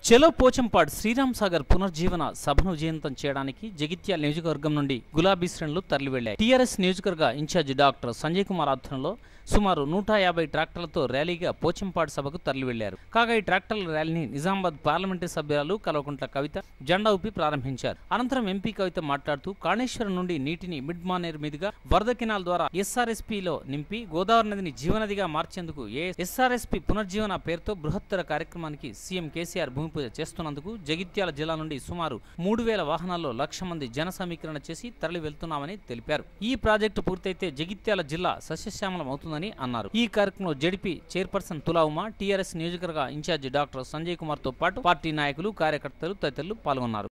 చెలో పోచంపాడ్ శ్రీరామ్ సాగర్ పునర్జీవన సభను విజయవంతం చేయడానికి జగిత్యాల నియోజకవర్గం నుండి గులాబీ శ్రేణులు తరలి వెళ్లాయి టీఆర్ఎస్ నియోజకవర్గ ఇన్ఛార్జి డాక్టర్ సంజయ్ కుమార్ ఆధ్వర్యంలో సుమారు నూట యాభై ట్రాక్టర్లతో ర్యాలీగా పోచంపాడు సభకు తరలి వెళ్లారు కాగా ఈ ట్రాక్టర్ల ర్యాలీని నిజామాబాద్ పార్లమెంటరీ సభ్యురాలు కల్వకుంట్ల కవిత జెండా ఊపి ప్రారంభించారు అనంతరం ఎంపీ కవిత మాట్లాడుతూ కాళేశ్వరం నుండి నీటిని మిడ్ మానేరు మీదుగా వరద కెనాల్ ద్వారా ఎస్ఆర్ఎస్పీలో నింపి గోదావరి నదిని జీవనదిగా మార్చేందుకు ఎస్ఆర్ఎస్పీ పునర్జీవన పేరుతో బృహత్తర కార్యక్రమానికి సీఎం కేసీఆర్ భూమి పూజ చేస్తున్నందుకు జగిత్యాల జిల్లా నుండి సుమారు మూడు వేల వాహనాల్లో లక్ష మంది జన సమీకరణ చేసి తరలి వెళ్తున్నామని తెలిపారు ఈ ప్రాజెక్టు పూర్తయితే జగిత్యాల జిల్లా సస్యశ్యామలం అవుతుందని అన్నారు ఈ కార్యక్రమంలో జడిపి చైర్పర్సన్ తులావుమ టీఆర్ఎస్ నియోజకవర్గ ఇన్ఛార్జి డాక్టర్ సంజయ్ కుమార్ తో పాటు పార్టీ నాయకులు కార్యకర్తలు తదితరులు పాల్గొన్నారు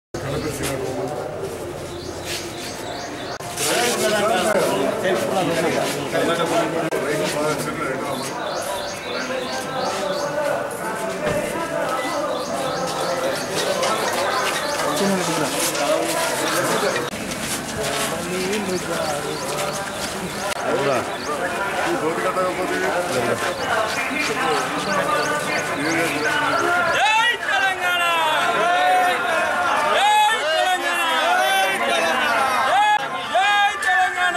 జై తెలంగాణ జై తెలంగాణ జై తెలంగాణ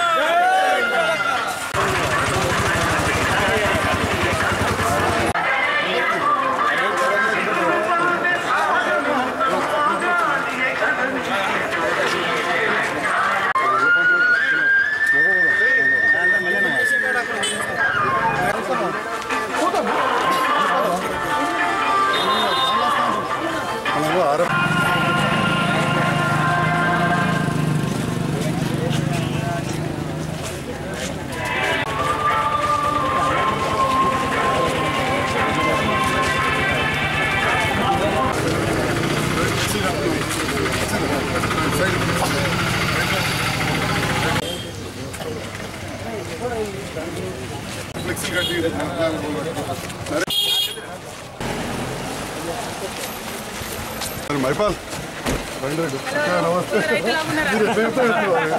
మైపాల్ రండి రండి అక్క, నమస్తే మీరు ఎట్లా చెప్తారు?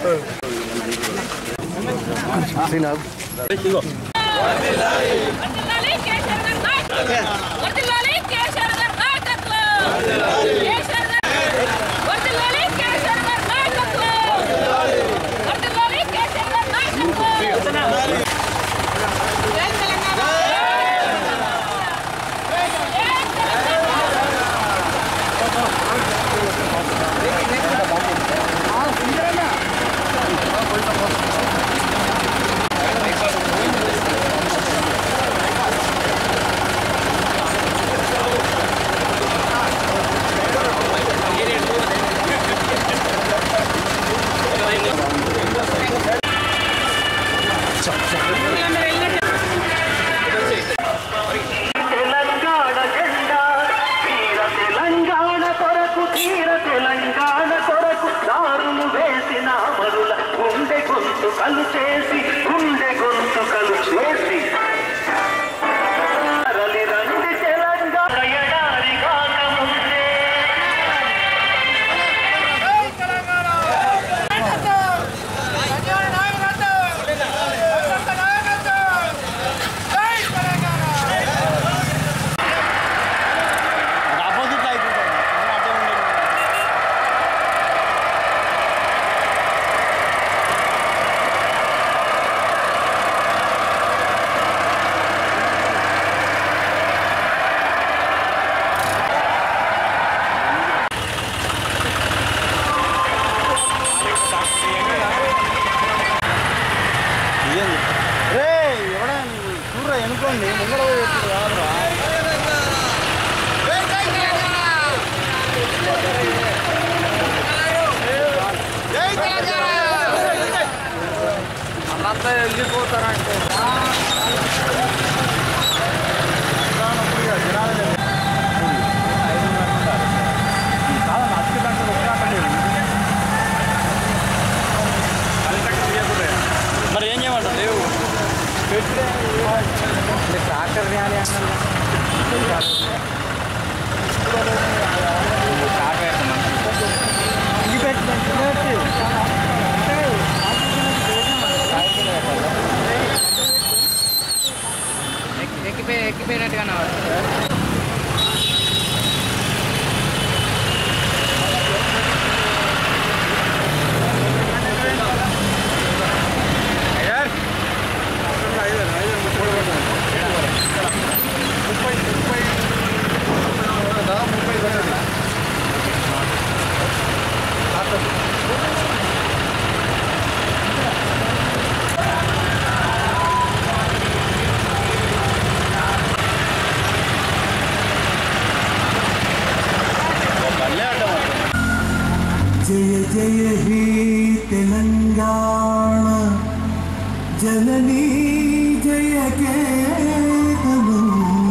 వర్ధిల్లాలి కేసీఆర్ గారి నాయకత్వం. వర్ధిల్లాలి కేసీఆర్ గారి నాయకత్వం. కేసీఆర్ గారి- వర్ధిల్లాలి కేసీఆర్ గారి నాయకత్వం. వర్ధిల్లాలి కేసీఆర్ గారి నాయకత్వం. జై తెలంగాణ. జై తెలంగాణ. తెలంగాణ జెండా వీర తెలంగాణ కొరకు తీర తెలంగాణ కొరకు దారులు వేసిన మరుల గుండె గొంతు కలు చేసి గుండె గొంతు కలు చేసి తరలి రండి తెలంగాణ ఎడారి కాకముందే మరి ఏం చేయమంటారు లేవు ట్రాక్టర్ జయ హే తెలంగాణ జననీ జయ కేతనం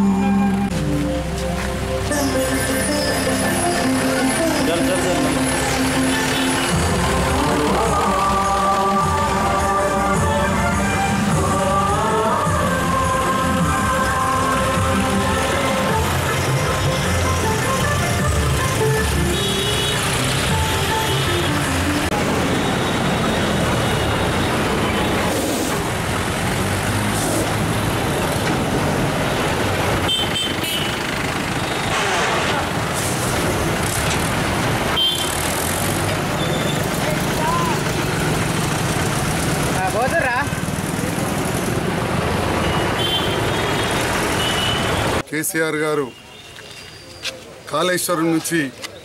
కేసీఆర్ గారు కాళేశ్వరం నుంచి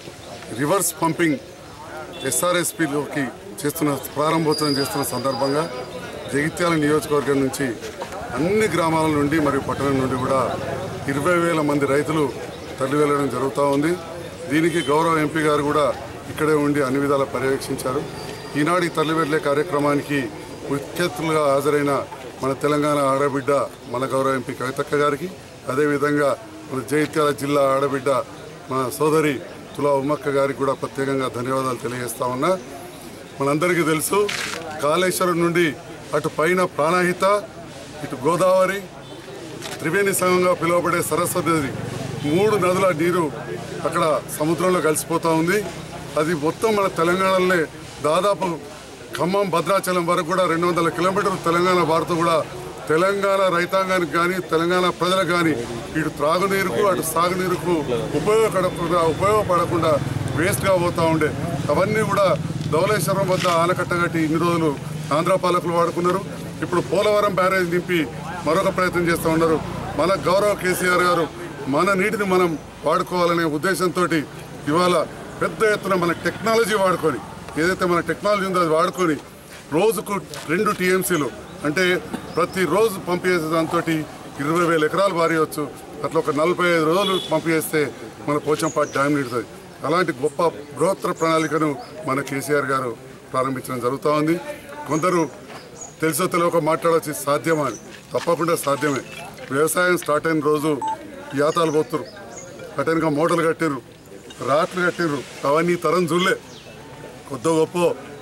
రివర్స్ పంపింగ్ ఎస్ఆర్ఎస్పిలోకి చేస్తున్న ప్రారంభోత్సవం చేస్తున్న సందర్భంగా జగిత్యాల నియోజకవర్గం నుంచి అన్ని గ్రామాల నుండి మరియు పట్టణం నుండి కూడా ఇరవై వేల మంది రైతులు తరలి వెళ్ళడం జరుగుతూ ఉంది దీనికి గౌరవ ఎంపీ గారు కూడా ఇక్కడే ఉండి అన్ని విధాలా పర్యవేక్షించారు ఈనాడు ఈ తరలి వెళ్ళే కార్యక్రమానికి ముఖ్య అతిథులుగా హాజరైన మన తెలంగాణ ఆడబిడ్డ మన గౌరవ ఎంపీ కవితక్క గారికి అదేవిధంగా మన జగిత్యాల జిల్లా ఆడబిడ్డ మన సోదరి తులా ఉమ్మక్క గారికి కూడా ప్రత్యేకంగా ధన్యవాదాలు తెలియజేస్తా ఉన్నా మనందరికీ తెలుసు కాళేశ్వరం నుండి అటు పైన ప్రాణహిత ఇటు గోదావరి త్రివేణి సంఘంగా పిలువబడే సరస్వతి నది మూడు నదుల నీరు అక్కడ సముద్రంలో కలిసిపోతూ ఉంది అది మొత్తం మన తెలంగాణలోనే దాదాపు ఖమ్మం భద్రాచలం వరకు కూడా రెండు వందల కిలోమీటర్లు తెలంగాణ భారత కూడా తెలంగాణ రైతాంగానికి కానీ తెలంగాణ ప్రజలకు కానీ ఇటు త్రాగునీరుకు అటు సాగునీరుకు ఉపయోగపడకుండా ఉపయోగపడకుండా వేస్ట్గా పోతూ ఉండే అవన్నీ కూడా ధవళేశ్వరం వద్ద ఆనకట్ట కట్టి ఇన్ని రోజులు ఆంధ్ర పాలకులు వాడుకున్నారు ఇప్పుడు పోలవరం బ్యారేజ్ నింపి మరొక ప్రయత్నం చేస్తూ ఉన్నారు మన గౌరవ కేసీఆర్ గారు మన నీటిని మనం వాడుకోవాలనే ఉద్దేశంతో ఇవాళ పెద్ద ఎత్తున మన టెక్నాలజీ వాడుకొని ఏదైతే మన టెక్నాలజీ ఉందో అది వాడుకొని రోజుకు రెండు టీఎంసీలు అంటే ప్రతిరోజు పంపించేసే దాంతో ఇరవై వేల ఎకరాలు పారేయవచ్చు అట్లా ఒక నలభై ఐదు రోజులు పంపించేస్తే మన పోచంపాటి డ్యామ్ నిడుతుంది అలాంటి గొప్ప బృహత్తర ప్రణాళికను మన కేసీఆర్ గారు ప్రారంభించడం జరుగుతూ ఉంది కొందరు తెలుసో తెలియక మాట్లాడవచ్చు ఇది సాధ్యమా అని తప్పకుండా సాధ్యమే వ్యవసాయం స్టార్ట్ అయిన రోజు యాతాలు పోతురు కఠినంగా మూటలు కట్టిర్రు రాట్లు కట్టిర్రు అవన్నీ ఈ తరం చూడలే కొద్ది గొప్ప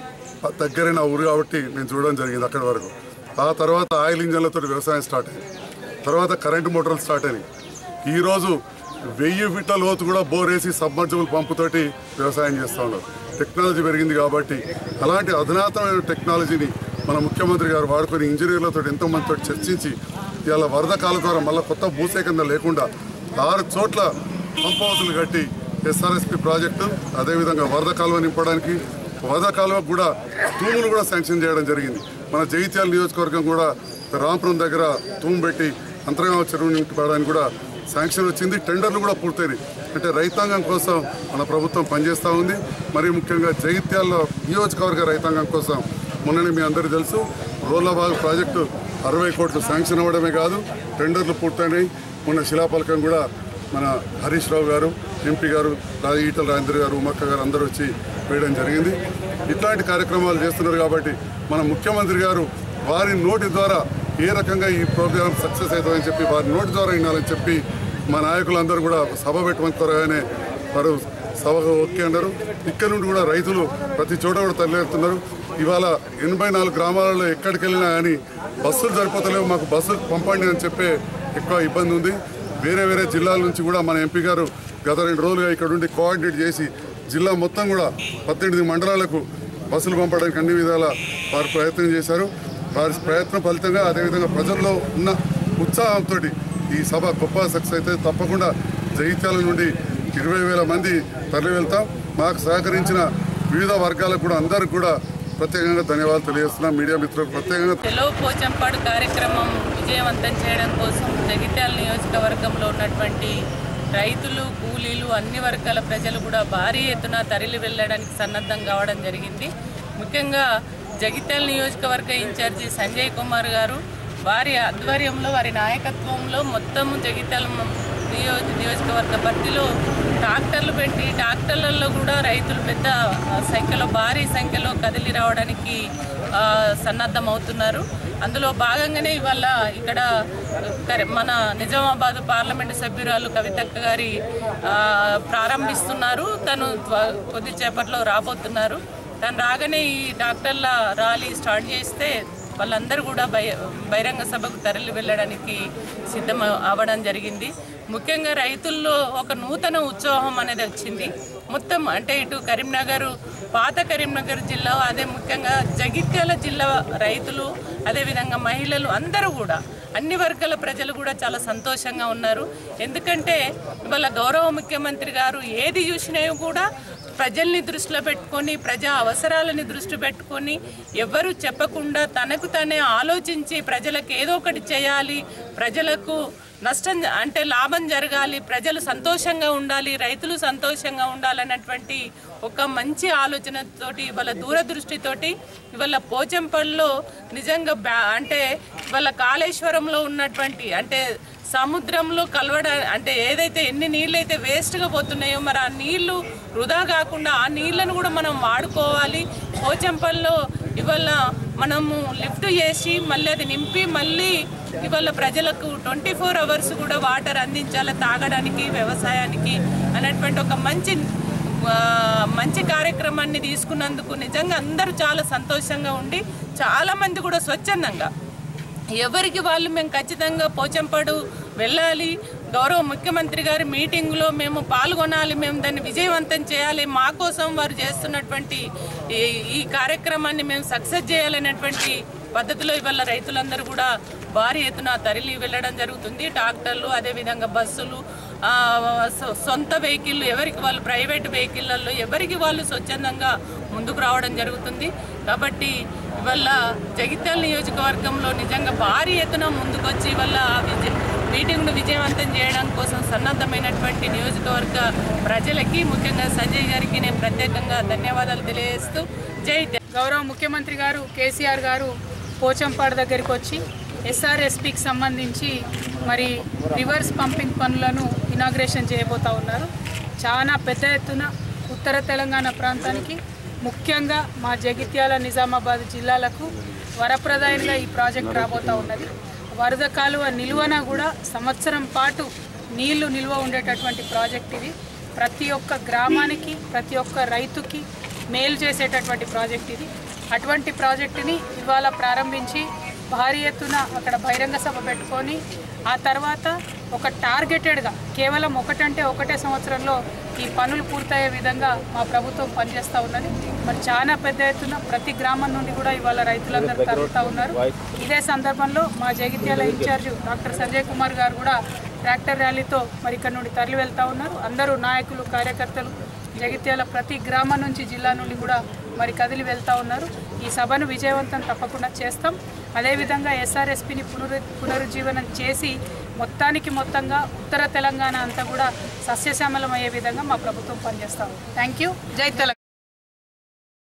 దగ్గరే నా ఊరు కాబట్టి నేను చూడడం జరిగింది అక్కడి వరకు ఆ తర్వాత ఆయిల్ ఇంజన్లతో వ్యవసాయం స్టార్ట్ అయింది తర్వాత కరెంటు మోటార్లు స్టార్ట్ అయినాయి ఈరోజు వెయ్యి ఫీట్ల లోతు కూడా బోర్ వేసి సబ్మర్జిబుల్ పంపుతోటి వ్యవసాయం చేస్తూ ఉన్నారు టెక్నాలజీ పెరిగింది కాబట్టి అలాంటి అధునాతమైన టెక్నాలజీని మన ముఖ్యమంత్రి గారు వాడుకొని ఇంజనీర్లతో ఎంతో మందితో చర్చించి ఇవాళ వరద కాలం ద్వారా మళ్ళీ కొత్త భూసేకరణ లేకుండా ఆరు చోట్ల పంప్ హౌసులు కట్టి ఎస్ఆర్ఎస్పి ప్రాజెక్టు అదేవిధంగా వరద కాలువ నింపడానికి వరద కాలువకు కూడా తూములు కూడా శాంక్షన్ చేయడం జరిగింది మన జగిత్యాల నియోజకవర్గం కూడా రాంపురం దగ్గర తూము పెట్టి అంతర్గామ చెరువు నింపడానికి కూడా శాంక్షన్ వచ్చింది టెండర్లు కూడా పూర్తయినాయి అంటే రైతాంగం కోసం మన ప్రభుత్వం పనిచేస్తూ ఉంది మరి ముఖ్యంగా జగిత్యాల నియోజకవర్గ రైతాంగం కోసం మొన్ననే మీ అందరికీ తెలుసు రోలాబాగ్ ప్రాజెక్టు అరవై కోట్లు శాంక్షన్ అవ్వడమే కాదు టెండర్లు పూర్తయినాయి మొన్న శిలాఫలకం కూడా మన హరీష్ రావు గారు ఎంపీ గారు రా- ఈటల రాజేంద్ర గారు ఉమ్మక్క గారు అందరూ వచ్చి వేయడం జరిగింది ఇట్లాంటి కార్యక్రమాలు చేస్తున్నారు కాబట్టి మన ముఖ్యమంత్రి గారు వారి నోటి ద్వారా ఏ రకంగా ఈ ప్రోగ్రాం సక్సెస్ అవుతుందని చెప్పి వారి నోటి ద్వారా వినాలని చెప్పి మా నాయకులందరూ కూడా సభ పెట్టమని త్వరగానే వారు సభకు ఓకే అన్నారు ఇక్కడ నుండి కూడా రైతులు ప్రతి చోట కూడా తరలిస్తున్నారు ఇవాళ ఎనభై నాలుగు గ్రామాలలో ఎక్కడికి వెళ్ళినా కానీ బస్సులు సరిపోతలేవు మాకు బస్సులు పంపండి అని చెప్పే ఎక్కువ ఇబ్బంది ఉంది వేరే వేరే జిల్లాల నుంచి కూడా మన ఎంపీ గారు గత రెండు రోజులుగా ఇక్కడ ఉండి కోఆర్డినేట్ చేసి జిల్లా మొత్తం కూడా పద్దెనిమిది మండలాలకు బస్సులు పంపడానికి అన్ని విధాల వారు ప్రయత్నం చేశారు వారి ప్రయత్నం ఫలితంగా అదేవిధంగా ప్రజల్లో ఉన్న ఉత్సాహంతో ఈ సభ గొప్ప సక్సెస్ అయితే తప్పకుండా జగిత్యాల నుండి ఇరవై వేల మంది తరలి వెళ్తాం మాకు సహకరించిన వివిధ వర్గాలకు కూడా అందరికి కూడా ప్రత్యేకంగా ధన్యవాదాలు తెలియజేస్తున్నాం మీడియా మిత్రులకు ప్రత్యేకంగా సెలవు పోచంపాడు కార్యక్రమం విజయవంతం చేయడం కోసం జగిత్యాల నియోజకవర్గంలో ఉన్నటువంటి రైతులు కూలీలు అన్ని వర్గాల ప్రజలు కూడా భారీ ఎత్తున తరలి వెళ్ళడానికి సన్నద్ధం కావడం జరిగింది ముఖ్యంగా జగిత్యాల నియోజకవర్గ ఇన్ఛార్జి సంజయ్ కుమార్ గారు వారి ఆధ్వర్యంలో వారి నాయకత్వంలో మొత్తం జగిత్యాల నియోజ నియోజకవర్గ పరిధిలో ట్రాక్టర్లు పెట్టి ట్రాక్టర్లలో కూడా రైతులు పెద్ద సంఖ్యలో భారీ సంఖ్యలో కదిలి రావడానికి ఆ, సన్నద్ధం అవుతున్నారు అందులో భాగంగానే ఇవాళ ఇక్కడ కరి- మన నిజామాబాద్ పార్లమెంటు సభ్యురాలు కవితక్క గారి ఆ, ప్రారంభిస్తున్నారు తను త్వ- కొద్దిసేపట్లో రాబోతున్నారు తను రాగానే ఈ డాక్టర్ల ర్యాలీ స్టార్ట్ చేస్తే వాళ్ళందరూ కూడా బహి బహిరంగ సభకు తరలి వెళ్ళడానికి సిద్ధం అవ్వడం జరిగింది ముఖ్యంగా రైతుల్లో ఒక నూతన ఉత్సాహం అనేది వచ్చింది మొత్తం అంటే ఇటు కరీంనగర్ పాత కరీంనగర్ జిల్లా అదే ముఖ్యంగా జగిత్యాల జిల్లా రైతులు అదేవిధంగా మహిళలు అందరూ కూడా అన్ని వర్గాల ప్రజలు కూడా చాలా సంతోషంగా ఉన్నారు ఎందుకంటే ఇవాళ గౌరవ ముఖ్యమంత్రి గారు ఏది చూసినా కూడా ప్రజల్ని దృష్టిలో పెట్టుకొని ప్రజా అవసరాలని దృష్టి పెట్టుకొని ఎవరు చెప్పకుండా తనకు తనే ఆలోచించి ప్రజలకు ఏదో ఒకటి చేయాలి ప్రజలకు నష్టం జ- అంటే లాభం జరగాలి ప్రజలు సంతోషంగా ఉండాలి రైతులు సంతోషంగా ఉండాలన్నటువంటి ఒక మంచి ఆలోచనతోటి ఇవాళ దూరదృష్టితోటి ఇవాళ పోచంపల్లిలో నిజంగా బ్యా అంటే ఇవాళ కాళేశ్వరంలో ఉన్నటువంటి అంటే సముద్రంలో కలవడ అంటే ఏదైతే ఎన్ని నీళ్ళు అయితే వేస్ట్గా పోతున్నాయో మరి ఆ నీళ్లు వృధా కాకుండా ఆ నీళ్లను కూడా మనం వాడుకోవాలి పోచంపల్లో ఇవాళ మనము లిఫ్ట్ చేసి మళ్ళీ అది నింపి మళ్ళీ ఇవాళ ప్రజలకు ట్వంటీ ఫోర్ అవర్స్ కూడా వాటర్ అందించాలి తాగడానికి వ్యవసాయానికి అనేటువంటి ఒక మంచి ఆ, మంచి కార్యక్రమాన్ని తీసుకున్నందుకు నిజంగా అందరూ చాలా సంతోషంగా ఉండి చాలామంది కూడా స్వచ్ఛందంగా ఎవరికి వాళ్ళు మేము ఖచ్చితంగా పోచంపాడు వెళ్ళాలి గౌరవ ముఖ్యమంత్రి గారి మీటింగ్లో మేము పాల్గొనాలి మేము దాన్ని విజయవంతం చేయాలి మా కోసం వారు చేస్తున్నటువంటి ఈ ఈ కార్యక్రమాన్ని మేము సక్సెస్ చేయాలనేటువంటి పద్ధతిలో ఇవాళ రైతులందరూ కూడా భారీ ఎత్తున తరలి వెళ్ళడం జరుగుతుంది ట్రాక్టర్లు అదేవిధంగా బస్సులు ఆ, సొ- సొంత వెహికల్ ఎవరికి వాళ్ళు ప్రైవేట్ వెహికల్లలో ఎవరికి వాళ్ళు స్వచ్ఛందంగా ముందుకు రావడం జరుగుతుంది కాబట్టి ఇవాళ జగిత్యాల నియోజకవర్గంలో నిజంగా భారీ ఎత్తున ముందుకొచ్చి వల్ల విజయ మీటింగ్ను విజయవంతం చేయడం కోసం సన్నద్ధమైనటువంటి నియోజకవర్గ ప్రజలకి ముఖ్యంగా సంజయ్ గారికి నేను ప్రత్యేకంగా ధన్యవాదాలు తెలియజేస్తూ జై తె- గౌరవ ముఖ్యమంత్రి గారు కేసీఆర్ గారు పోచంపాడు దగ్గరికి వచ్చి ఎస్ఆర్ఎస్పికి సంబంధించి మరి రివర్స్ పంపింగ్ పనులను ఇనాగ్రేషన్ చేయబోతా ఉన్నారు చాలా పెద్ద ఎత్తున ఉత్తర తెలంగాణ ప్రాంతానికి ముఖ్యంగా మా జగిత్యాల నిజామాబాద్ జిల్లాలకు వరప్రదాయంగా ఈ ప్రాజెక్ట్ రాబోతా ఉన్నది వరద కాలువ నిలువన కూడా సంవత్సరం పాటు నీళ్లు నిల్వ ఉండేటటువంటి ప్రాజెక్ట్ ఇది ప్రతి ఒక్క గ్రామానికి ప్రతి ఒక్క రైతుకి మేలు చేసేటటువంటి ప్రాజెక్ట్ ఇది అటువంటి ప్రాజెక్టుని ఇవాళ ప్రారంభించి భారీ ఎత్తున అక్కడ బహిరంగ సభ పెట్టుకొని ఆ తర్వాత ఒక టార్గెటెడ్గా కేవలం ఒకటంటే ఒకటే సంవత్సరంలో ఈ పనులు పూర్తయ్యే విధంగా మా ప్రభుత్వం పనిచేస్తూ ఉన్నది మరి చాలా పెద్ద ఎత్తున ప్రతి గ్రామం నుండి కూడా ఇవాళ రైతులందరూ తరుగుతూ ఉన్నారు ఇదే సందర్భంలో మా జగిత్యాల ఇన్ఛార్జ్ డాక్టర్ సంజయ్ కుమార్ గారు కూడా ట్రాక్టర్ ర్యాలీతో మరి ఇక్కడ నుండి తరలి వెళ్తూ ఉన్నారు అందరూ నాయకులు కార్యకర్తలు జగిత్యాల ప్రతి గ్రామం నుంచి జిల్లా నుండి కూడా మరి కదిలి వెళ్తూ ఉన్నారు ఈ సభను విజయవంతం తప్పకుండా చేస్తాం అదేవిధంగా ఎస్ఆర్ఎస్పిని పునరు పునరుజ్జీవనం చేసి మొత్తానికి మొత్తంగా ఉత్తర తెలంగాణ అంతా కూడా సస్యశ్యామలం అయ్యే విధంగా మా ప్రభుత్వం పనిచేస్తాం థ్యాంక్ యూ జై తెలంగాణ